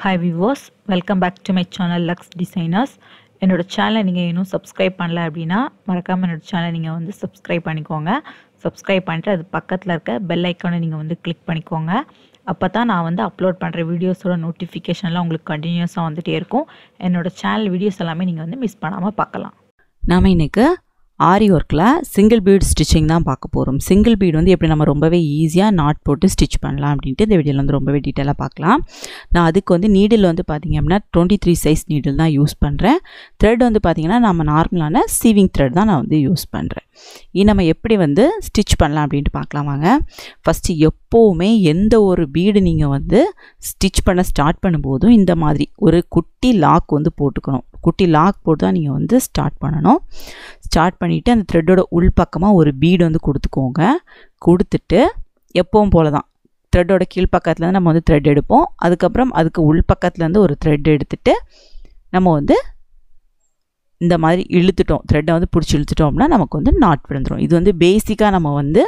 hi விவோஸ் welcome back to my channel Lux designers என்னோட சேனலை நீங்கள் இன்னும் சப்ஸ்கிரைப் பண்ணல அப்படின்னா மறக்காமல் என்னோட சேனலை நீங்கள் வந்து சப்ஸ்கிரைப் பண்ணிக்கோங்க சப்ஸ்கிரைப் பண்ணிட்டு அது பக்கத்தில் இருக்க பெல் ஐக்கானை நீங்கள் வந்து கிளிக் பண்ணிக்கோங்க அப்போ தான் நான் வந்து அப்லோட் பண்ணுற வீடியோஸோட நோட்டிஃபிகேஷன்லாம் உங்களுக்கு கண்டினியூஸாக வந்துகிட்டே இருக்கும் என்னோட சேனல் வீடியோஸ் எல்லாமே நீங்கள் வந்து மிஸ் பண்ணாமல் பார்க்கலாம் நாம் இன்றைக்கு ஆரி ஒர்க்கில் சிங்கிள் பீட் ஸ்டிச்சிங் தான் பார்க்க போகிறோம் சிங்கிள் பீட் வந்து எப்படி நம்ம ரொம்பவே ஈஸியாக நாட் போட்டு ஸ்டிச் பண்ணலாம் அப்படின்ட்டு இந்த வீடியோவில் வந்து ரொம்பவே டீட்டெயிலாக பார்க்கலாம் நான் அதுக்கு வந்து நீடில் வந்து பார்த்திங்க அப்படின்னா டுவெண்ட்டி த்ரீ சைஸ் நீடில் தான் யூஸ் பண்ணுறேன் த்ரெட் வந்து பார்த்திங்கன்னா நம்ம நார்மலான சீவிங் த்ரெட் தான் நான் வந்து யூஸ் பண்ணுறேன் இது நம்ம எப்படி வந்து ஸ்டிச் பண்ணலாம் அப்படின்ட்டு பார்க்கலாம் வாங்க ஃபஸ்ட்டு எப்போவுமே எந்த ஒரு பீடு நீங்கள் வந்து ஸ்டிச் பண்ண ஸ்டார்ட் பண்ணும்போதும் இந்த மாதிரி ஒரு குட்டி லாக் வந்து போட்டுக்கணும் குட்டி லாக் போட்டு தான் நீங்கள் வந்து ஸ்டார்ட் பண்ணணும் ஸ்டார்ட் பண்ணிவிட்டு அந்த த்ரெட்டோட உள்பக்கமாக ஒரு பீடு வந்து கொடுத்துக்கோங்க கொடுத்துட்டு எப்பவும் போல தான் த்ரெட்டோட கீழ்ப்பக்கத்துலேருந்து நம்ம வந்து த்ரெட் எடுப்போம் அதுக்கப்புறம் அதுக்கு உள்பக்கத்துலேருந்து ஒரு த்ரெட் எடுத்துட்டு நம்ம வந்து இந்த மாதிரி இழுத்துட்டோம் த்ரெட்டை வந்து பிடிச்சி இழுத்துட்டோம் அப்படின்னா நமக்கு வந்து நாட் விழுந்துடும் இது வந்து பேசிக்காக நம்ம வந்து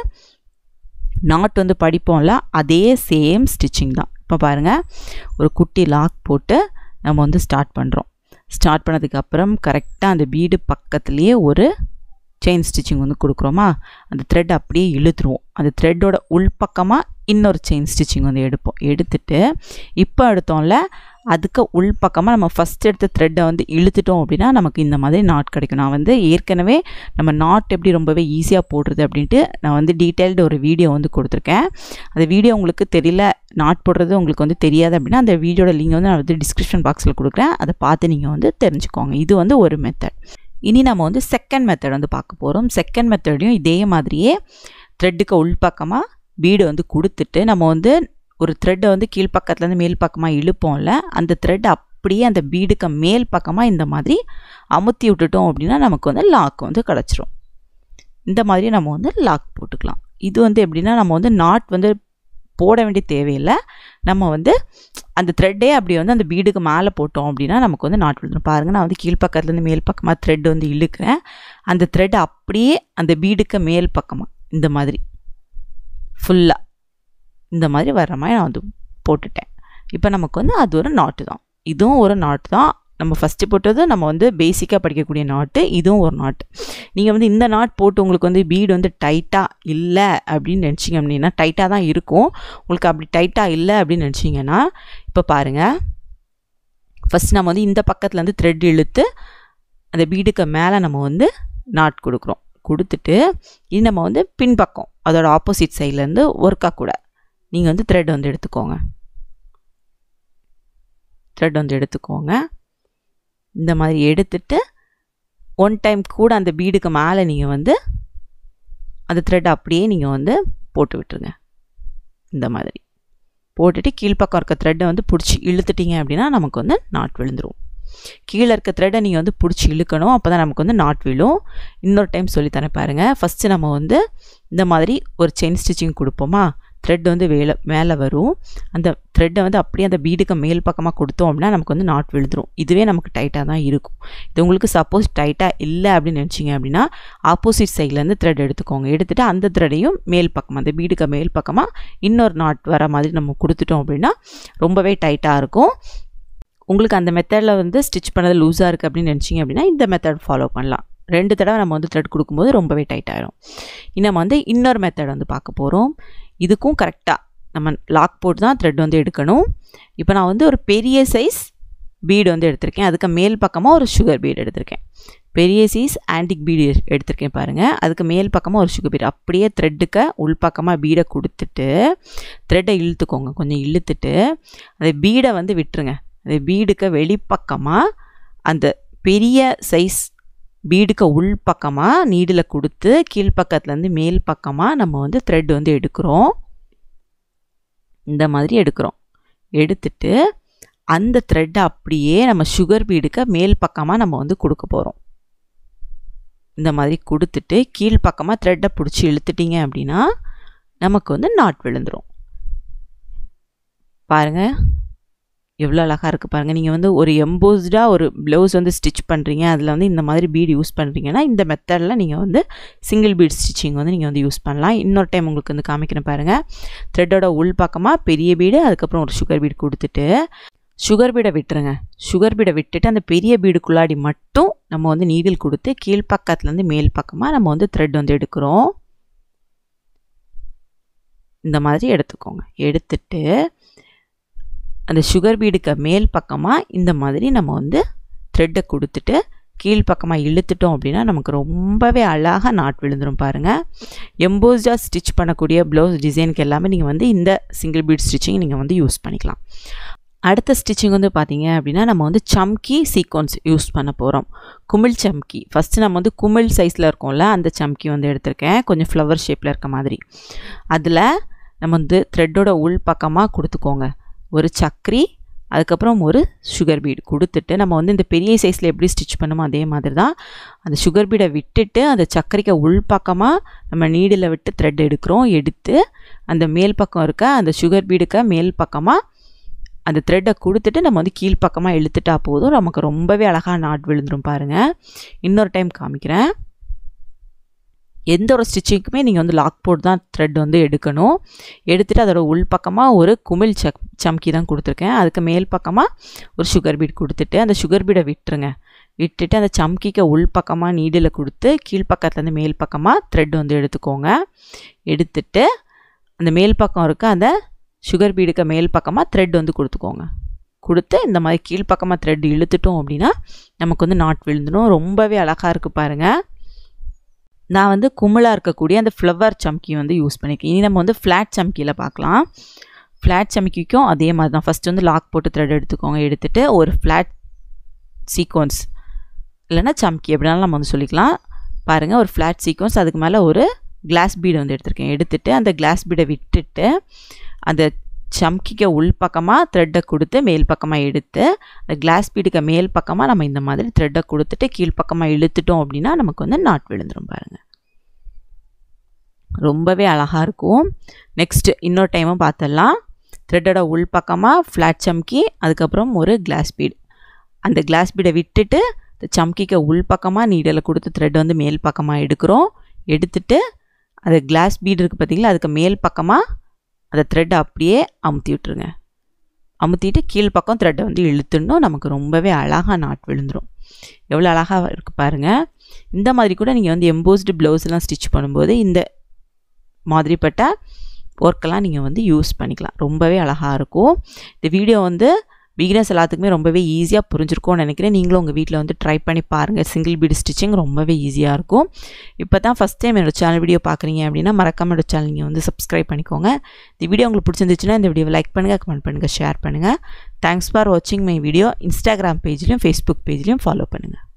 நாட் வந்து படிப்போம்ல அதே சேம் ஸ்டிச்சிங் தான் இப்போ பாருங்கள் ஒரு குட்டி லாக் போட்டு நம்ம வந்து ஸ்டார்ட் பண்ணுறோம் ஸ்டார்ட் பண்ணதுக்கப்புறம் கரெக்டாக அந்த பீடு பக்கத்துலேயே ஒரு செயின் ஸ்டிச்சிங் வந்து கொடுக்குறோமா அந்த த்ரெட் அப்படியே இழுத்துருவோம் அந்த த்ரெட்டோட உள்பக்கமாக இன்னொரு செயின் ஸ்டிச்சிங் வந்து எடுப்போம் எடுத்துட்டு இப்போ எடுத்தோம்ல அதுக்கு உள்பக்கமாக நம்ம ஃபஸ்ட் எடுத்த த்ரெட்டை வந்து இழுத்துட்டோம் அப்படின்னா நமக்கு இந்த மாதிரி நாட் கிடைக்கும் நான் வந்து ஏற்கனவே நம்ம நாட் எப்படி ரொம்பவே ஈஸியாக போடுறது அப்படின்ட்டு நான் வந்து டீட்டெயில்டு ஒரு வீடியோ வந்து கொடுத்துருக்கேன் அந்த வீடியோ உங்களுக்கு தெரியல நாட் போடுறது உங்களுக்கு வந்து தெரியாது அப்படின்னா அந்த வீடியோட லிங்க் வந்து நான் வந்து டிஸ்கிரிப்ஷன் பாக்ஸில் கொடுக்குறேன் அதை பார்த்து நீங்கள் வந்து தெரிஞ்சுக்கோங்க இது வந்து ஒரு மெத்தட் இனி நம்ம வந்து செகண்ட் மெத்தட் வந்து பார்க்க போகிறோம் செகண்ட் மெத்தடையும் இதே மாதிரியே த்ரெட்டுக்கு உள்பக்கமாக பீடு வந்து கொடுத்துட்டு நம்ம வந்து ஒரு த்ரெட்டை வந்து கீழ்ப்பக்கத்துலேருந்து மேல் பக்கமாக இழுப்போம்ல அந்த த்ரெட் அப்படியே அந்த பீடுக்கு மேல் பக்கமாக இந்த மாதிரி அமுத்தி விட்டுட்டோம் அப்படின்னா நமக்கு வந்து லாக் வந்து கிடச்சிரும் இந்த மாதிரி நம்ம வந்து லாக் போட்டுக்கலாம் இது வந்து எப்படின்னா நம்ம வந்து நாட் வந்து போட வேண்டிய தேவையில்லை நம்ம வந்து அந்த த்ரெட்டே அப்படி வந்து அந்த பீடுக்கு மேலே போட்டோம் அப்படின்னா நமக்கு வந்து நாட் விழுந்துடும் பாருங்கள் நான் வந்து கீழ்ப்பக்கத்துலேருந்து மேல் பக்கமாக த்ரெட் வந்து இழுக்கிறேன் அந்த த்ரெட் அப்படியே அந்த பீடுக்கு மேல் பக்கமாக இந்த மாதிரி ஃபுல்லாக இந்த மாதிரி வர்ற மாதிரி நான் வந்து போட்டுட்டேன் இப்போ நமக்கு வந்து அது ஒரு நாட்டு தான் இதுவும் ஒரு நாட்டு தான் நம்ம ஃபஸ்ட்டு போட்டது நம்ம வந்து பேசிக்காக படிக்கக்கூடிய நாட்டு இதுவும் ஒரு நாட்டு நீங்கள் வந்து இந்த நாட் போட்டு உங்களுக்கு வந்து பீடு வந்து டைட்டாக இல்லை அப்படின்னு நினச்சிங்க அப்படின்னா டைட்டாக தான் இருக்கும் உங்களுக்கு அப்படி டைட்டாக இல்லை அப்படின்னு நினச்சிங்கன்னா இப்போ பாருங்கள் ஃபஸ்ட் நம்ம வந்து இந்த பக்கத்துலேருந்து த்ரெட் இழுத்து அந்த பீடுக்கு மேலே நம்ம வந்து நாட் கொடுக்குறோம் கொடுத்துட்டு இது நம்ம வந்து பின்பக்கம் அதோட ஆப்போசிட் சைட்லேருந்து ஒர்க்காக கூட நீங்கள் வந்து த்ரெட் வந்து எடுத்துக்கோங்க த்ரெட் வந்து எடுத்துக்கோங்க இந்த மாதிரி எடுத்துட்டு ஒன் டைம் கூட அந்த பீடுக்கு மேலே நீங்கள் வந்து அந்த த்ரெட் அப்படியே நீங்கள் வந்து போட்டு விட்டுருங்க இந்த மாதிரி போட்டுட்டு கீழ்ப்பக்கம் இருக்க த்ரெட்டை வந்து பிடிச்சி இழுத்துட்டீங்க அப்படின்னா நமக்கு வந்து நாட் விழுந்துடும் கீழே இருக்க த்ரெட்டை நீங்கள் வந்து பிடிச்சி இழுக்கணும் அப்போ தான் நமக்கு வந்து நாட் விழும் இன்னொரு டைம் சொல்லித்தரேன் பாருங்கள் ஃபஸ்ட்டு நம்ம வந்து இந்த மாதிரி ஒரு செயின் ஸ்டிச்சிங் கொடுப்போமா த்ரெட் வந்து வேலை மேலே வரும் அந்த த்ரெட்டை வந்து அப்படியே அந்த பீடுக்கு மேல் பக்கமாக கொடுத்தோம் அப்படின்னா நமக்கு வந்து நாட் விழுந்துடும் இதுவே நமக்கு டைட்டாக தான் இருக்கும் இது உங்களுக்கு சப்போஸ் டைட்டாக இல்லை அப்படின்னு நினச்சிங்க அப்படின்னா ஆப்போசிட் சைட்லேருந்து த்ரெட் எடுத்துக்கோங்க எடுத்துகிட்டு அந்த த்ரெட்டையும் மேல் பக்கமாக அந்த பீடுக்கு மேல் பக்கமாக இன்னொரு நாட் வர மாதிரி நம்ம கொடுத்துட்டோம் அப்படின்னா ரொம்பவே டைட்டாக இருக்கும் உங்களுக்கு அந்த மெத்தடில் வந்து ஸ்டிச் பண்ணது லூஸாக இருக்குது அப்படின்னு நினச்சிங்க அப்படின்னா இந்த மெத்தட் ஃபாலோ பண்ணலாம் ரெண்டு தடவை நம்ம வந்து த்ரெட் கொடுக்கும்போது ரொம்பவே டைட் ஆகிடும் நம்ம வந்து இன்னொரு மெத்தட் வந்து பார்க்க போகிறோம் இதுக்கும் கரெக்டாக நம்ம லாக் போட்டு தான் த்ரெட் வந்து எடுக்கணும் இப்போ நான் வந்து ஒரு பெரிய சைஸ் பீடு வந்து எடுத்திருக்கேன் அதுக்கு மேல் பக்கமாக ஒரு சுகர் பீடு எடுத்திருக்கேன் பெரிய சைஸ் ஆன்டிக் பீடு எடுத்திருக்கேன் பாருங்கள் அதுக்கு மேல் பக்கமாக ஒரு சுகர் பீடு அப்படியே த்ரெட்டுக்க உள்பக்கமாக பீடை கொடுத்துட்டு த்ரெட்டை இழுத்துக்கோங்க கொஞ்சம் இழுத்துட்டு அந்த பீடை வந்து விட்டுருங்க அந்த பீடுக்கு வெளிப்பக்கமாக அந்த பெரிய சைஸ் பீடுக்கு உள் பக்கமாக நீடில் கொடுத்து கீழ்ப்பக்கத்துலேருந்து மேல் பக்கமாக நம்ம வந்து த்ரெட் வந்து எடுக்கிறோம் இந்த மாதிரி எடுக்கிறோம் எடுத்துட்டு அந்த த்ரெட்டை அப்படியே நம்ம சுகர் பீடுக்கு மேல் பக்கமாக நம்ம வந்து கொடுக்க போகிறோம் இந்த மாதிரி கொடுத்துட்டு கீழ்ப்பக்கமாக த்ரெட்டை பிடிச்சி இழுத்துட்டீங்க அப்படின்னா நமக்கு வந்து நாட் விழுந்துடும் பாருங்கள் எவ்வளோ அழகாக இருக்குது பாருங்கள் நீங்கள் வந்து ஒரு எம்போஸ்டாக ஒரு ப்ளவுஸ் வந்து ஸ்டிச் பண்ணுறீங்க அதில் வந்து இந்த மாதிரி பீட் யூஸ் பண்ணுறீங்கன்னா இந்த மெத்தடில் நீங்கள் வந்து சிங்கிள் பீட் ஸ்டிச்சிங் வந்து நீங்கள் வந்து யூஸ் பண்ணலாம் இன்னொரு டைம் உங்களுக்கு வந்து காமிக்கிறேன் பாருங்கள் த்ரெட்டோட உள் பக்கமாக பெரிய பீடு அதுக்கப்புறம் ஒரு சுகர் பீட் கொடுத்துட்டு சுகர் பீடை விட்டுருங்க சுகர் பீடை விட்டுட்டு அந்த பெரிய பீடுக்குள்ளாடி மட்டும் நம்ம வந்து நீடில் கொடுத்து கீழ்ப்பக்கத்துலேருந்து மேல் பக்கமாக நம்ம வந்து த்ரெட் வந்து எடுக்கிறோம் இந்த மாதிரி எடுத்துக்கோங்க எடுத்துட்டு அந்த சுகர் பீடுக்கு மேல் பக்கமாக இந்த மாதிரி நம்ம வந்து த்ரெட்டை கொடுத்துட்டு கீழ்ப்பக்கமாக இழுத்துட்டோம் அப்படின்னா நமக்கு ரொம்பவே அழகாக நாட் விழுந்துடும் பாருங்கள் எம்போஸ்டாக ஸ்டிச் பண்ணக்கூடிய ப்ளவுஸ் டிசைனுக்கு எல்லாமே நீங்கள் வந்து இந்த சிங்கிள் பீட் ஸ்டிச்சிங் நீங்கள் வந்து யூஸ் பண்ணிக்கலாம் அடுத்த ஸ்டிச்சிங் வந்து பார்த்தீங்க அப்படின்னா நம்ம வந்து சம்கி சீக்வன்ஸ் யூஸ் பண்ண போகிறோம் குமிழ் சம்கி ஃபஸ்ட்டு நம்ம வந்து குமிழ் சைஸில் இருக்கோம்ல அந்த சம்கி வந்து எடுத்திருக்கேன் கொஞ்சம் ஃப்ளவர் ஷேப்பில் இருக்க மாதிரி அதில் நம்ம வந்து த்ரெட்டோட உள் பக்கமாக கொடுத்துக்கோங்க ஒரு சக்கரி அதுக்கப்புறம் ஒரு சுகர் பீடு கொடுத்துட்டு நம்ம வந்து இந்த பெரிய சைஸில் எப்படி ஸ்டிச் பண்ணுமோ அதே மாதிரி தான் அந்த சுகர் பீடை விட்டுட்டு அந்த சக்கரைக்கு உள் பக்கமாக நம்ம நீடில் விட்டு த்ரெட் எடுக்கிறோம் எடுத்து அந்த மேல் பக்கம் இருக்க அந்த சுகர் பீடுக்க மேல் பக்கமாக அந்த த்ரெட்டை கொடுத்துட்டு நம்ம வந்து கீழ்ப்பக்கமாக இழுத்துட்டா போதும் நமக்கு ரொம்பவே அழகாக நாட் விழுந்துடும் பாருங்கள் இன்னொரு டைம் காமிக்கிறேன் எந்த ஒரு ஸ்டிச்சிங்க்குமே நீங்கள் வந்து லாக் போட்டு தான் த்ரெட் வந்து எடுக்கணும் எடுத்துகிட்டு அதோட உள் பக்கமாக ஒரு குமிழ் சக் சம்கி தான் கொடுத்துருக்கேன் அதுக்கு மேல் பக்கமாக ஒரு சுகர் பீட் கொடுத்துட்டு அந்த சுகர் பீடை விட்டுருங்க விட்டுட்டு அந்த சம்கிக்கு உள் பக்கமாக நீடில் கொடுத்து கீழ்ப்பக்கத்துலேருந்து மேல் பக்கமாக த்ரெட் வந்து எடுத்துக்கோங்க எடுத்துட்டு அந்த மேல் பக்கம் இருக்க அந்த சுகர் பீடுக்கு மேல் பக்கமாக த்ரெட் வந்து கொடுத்துக்கோங்க கொடுத்து இந்த மாதிரி கீழ்ப்பக்கமாக த்ரெட் இழுத்துட்டோம் அப்படின்னா நமக்கு வந்து நாட் விழுந்துடும் ரொம்பவே அழகாக இருக்குது பாருங்கள் நான் வந்து குமிழாக இருக்கக்கூடிய அந்த ஃப்ளவர் சம்கி வந்து யூஸ் பண்ணியிருக்கேன் இனி நம்ம வந்து ஃப்ளாட் சம்கியில் பார்க்கலாம் ஃப்ளாட் சம்கிக்கும் அதே மாதிரி தான் ஃபஸ்ட்டு வந்து லாக் போட்டு த்ரெட் எடுத்துக்கோங்க எடுத்துகிட்டு ஒரு ஃப்ளாட் சீக்வன்ஸ் இல்லைன்னா சம்கி எப்படினாலும் நம்ம வந்து சொல்லிக்கலாம் பாருங்கள் ஒரு ஃப்ளாட் சீக்வன்ஸ் அதுக்கு மேலே ஒரு கிளாஸ் பீடை வந்து எடுத்திருக்கேன் எடுத்துகிட்டு அந்த கிளாஸ் பீடை விட்டுட்டு அந்த சம்கிக்க உள் பக்கமாக த்ரெட்டை கொடுத்து மேல் பக்கமாக எடுத்து அந்த கிளாஸ் பீடுக்கு மேல் பக்கமாக நம்ம இந்த மாதிரி த்ரெட்டை கொடுத்துட்டு கீழ்ப்பக்கமாக இழுத்துட்டோம் அப்படின்னா நமக்கு வந்து நாட் விழுந்துடும் பாருங்கள் ரொம்பவே அழகாக இருக்கும் நெக்ஸ்ட்டு இன்னொரு டைமும் பார்த்துடலாம் த்ரெட்டோட உள் பக்கமாக ஃப்ளாட் சம்கி அதுக்கப்புறம் ஒரு கிளாஸ் பீடு அந்த கிளாஸ் பீடை விட்டுட்டு இந்த சம்கிக்கு உள் பக்கமாக நீடலை கொடுத்து த்ரெட் வந்து மேல் பக்கமாக எடுக்கிறோம் எடுத்துட்டு அந்த கிளாஸ் பீடு இருக்குது பார்த்தீங்களா அதுக்கு மேல் பக்கமாக அந்த த்ரெட்டை அப்படியே அமுத்தி விட்டுருங்க அமுத்திட்டு கீழ்ப்பக்கம் த்ரெட்டை வந்து இழுத்துடணும் நமக்கு ரொம்பவே அழகாக நாட் விழுந்துடும் எவ்வளோ அழகாக இருக்குது பாருங்கள் இந்த மாதிரி கூட நீங்கள் வந்து எம்போஸ்டு ப்ளவுஸ்லாம் ஸ்டிச் பண்ணும்போது இந்த மாதிரிப்பட்ட ஒர்க்கெல்லாம் நீங்கள் வந்து யூஸ் பண்ணிக்கலாம் ரொம்பவே அழகாக இருக்கும் இந்த வீடியோ வந்து பிகினர்ஸ் எல்லாத்துக்குமே ரொம்பவே ஈஸியாக புரிஞ்சிருக்கும்னு நினைக்கிறேன் நீங்களும் உங்கள் வீட்டில் வந்து ட்ரை பண்ணி பாருங்கள் சிங்கிள் பீடு ஸ்டிச்சிங் ரொம்பவே ஈஸியாக இருக்கும் இப்போ தான் ஃபஸ்ட் டைம் என்னோட சேனல் வீடியோ பார்க்குறீங்க அப்படின்னா மறக்காம என்னோட சேனல் நீங்கள் வந்து சப்ஸ்கிரைப் பண்ணிக்கோங்க இந்த வீடியோ உங்களுக்கு பிடிச்சிருந்துச்சுன்னா இந்த வீடியோவை லைக் பண்ணுங்கள் கமெண்ட் பண்ணுங்கள் ஷேர் பண்ணுங்கள் தேங்க்ஸ் ஃபார் வாட்சிங் மை வீடியோ இன்ஸ்டாகிராம் பேஜ்லையும் ஃபேஸ்புக் பேஜ்லையும் ஃபாலோ பண்ணுங்கள்